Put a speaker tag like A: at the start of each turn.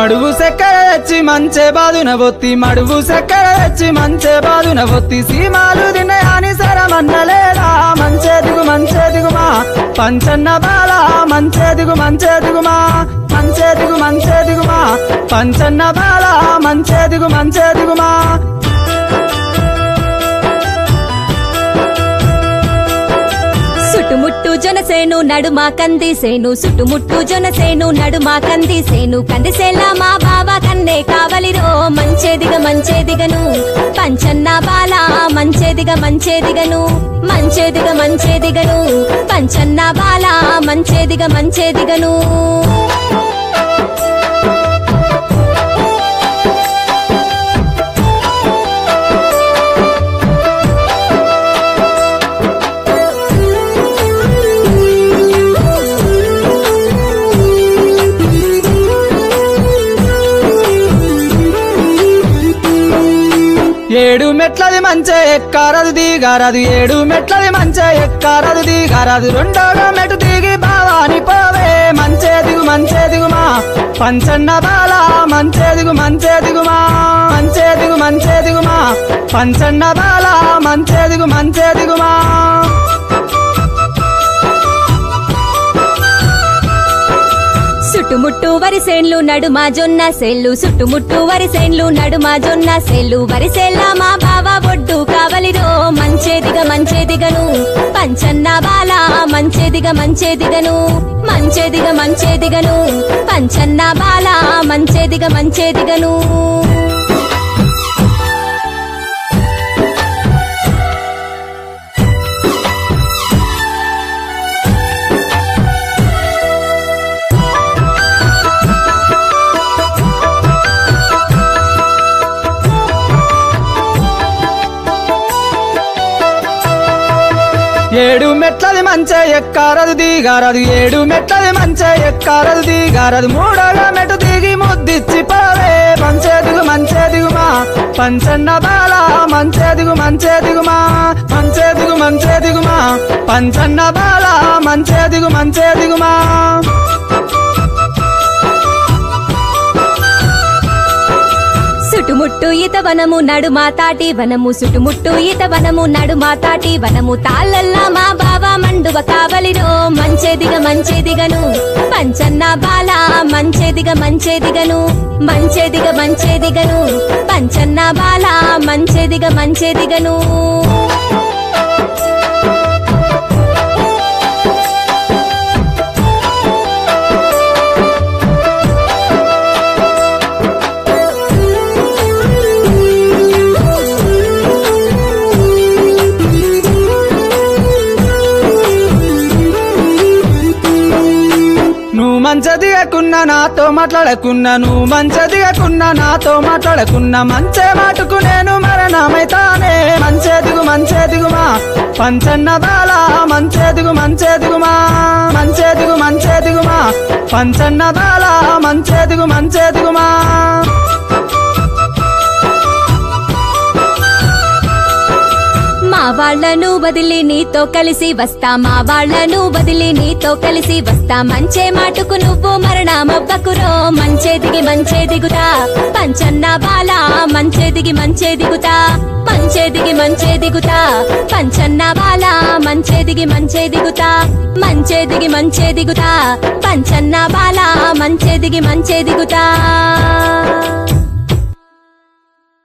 A: మడుగు సెక్కర తెచ్చి మంచే బాదున బొత్తి మడుగు సెక్కర తెచ్చి మంచే బాదున బొత్తి సీమాలు తినయాని సరమన్నలేదా మంచే దిగు మంచే దిగుమా పంచన్న బాల మంచే దిగు మంచే దిగుమా మంచే దిగు మంచే దిగుమా పంచన్న బాల మంచే దిగు మంచే దిగుమా
B: సుట్టుముట్టు జొనసేను నడుమ కందిసేను సుట్టుముట్టు జొనసేను నడుమ కందిసేను కందిసేలా మా బావ కన్నే కావలిరో మంచేదిగ మంచేదిగను పంచన్న బాల మంచేదిగ మంచేదిగను మంచేదిగ మంచేదిగను పంచన్న బాల మంచేదిగ మంచేదిగను
A: ఏడు మెట్లది మంచే ఎక్కారదు దిగారదు ఏడు మెట్లది మంచే ఎక్కారదు దిగారదు రెండోగా మెటు దిగి బావాని పోవే మంచే దిగు మంచే దిగుమా పంచన్న బాల మంచే దిగు మంచే దిగుమా మంచే దిగు మంచే దిగుమా పంచన్న బాల మంచే దిగు మంచే దిగుమా
B: సుట్టుముట్టు వరిసేన్లు నడుమ జొన్న సేన్లు సుట్టుముట్టు వరిసేన్లు నడుమ జొన్న సేన్లు వరిసేల్ల మా బావ బొడ్డు కావలిరో మంచేదిగ మంచేదిగను పంచన్న బాల మంచేదిగ మంచేదిగను మంచేదిగ మంచేదిగను పంచన్న బాల మంచేదిగ మంచేదిగను
A: ఏడు మెట్లది మంచే ఎక్కారదు దిగారదు ఏడు మెట్లది మంచే ఎక్కారదు దిగారదు మూడోగా మెటు దిగి ముద్దిచ్చి పోవే మంచే దిగు మంచే దిగుమా పంచన్న బాల మంచే దిగు మంచే దిగుమా మంచే దిగు మంచే దిగుమా పంచన్న బాల మంచే దిగు మంచే దిగుమా
B: సుటుముట్టు ఈత వనము నడుమ తాటి వనము సుటుముట్టు ఈత వనము నడుమ తాటి వనము తాళ్ళల్లా మా బావ మండువ కావలిరో మంచేదిగ మంచేదిగను పంచన్న బాల మంచేదిగ మంచేదిగను మంచేదిగ మంచేదిగను పంచన్న బాల మంచేదిగ మంచేదిగను
A: నువ్వు మంచదిగకున్నా నాతో మాట్లాడకున్నా నువ్వు మంచదిగకున్నా నాతో మాట్లాడకున్నా మంచే మాటకు నేను మరణమైతానే మంచే దిగు మంచే దిగుమా పంచన్న బాల మంచే దిగు మంచే దిగుమా మంచే దిగు మంచే దిగుమా పంచన్న బాల మంచే దిగు మంచే దిగుమా
B: మా వాళ్ళను వదిలి నీతో కలిసి వస్తా మా వాళ్ళను వదిలి నీతో కలిసి వస్తా మంచే మాటుకు నువ్వు మరణమవ్వకురో మంచే దిగి మంచే దిగుతా పంచన్న బాల మంచే దిగి మంచే దిగుతా మంచే దిగి మంచే దిగుతా పంచన్న బాల మంచే దిగి మంచే దిగుతా మంచే దిగి మంచే దిగుతా పంచన్న బాల మంచే దిగి మంచే దిగుతా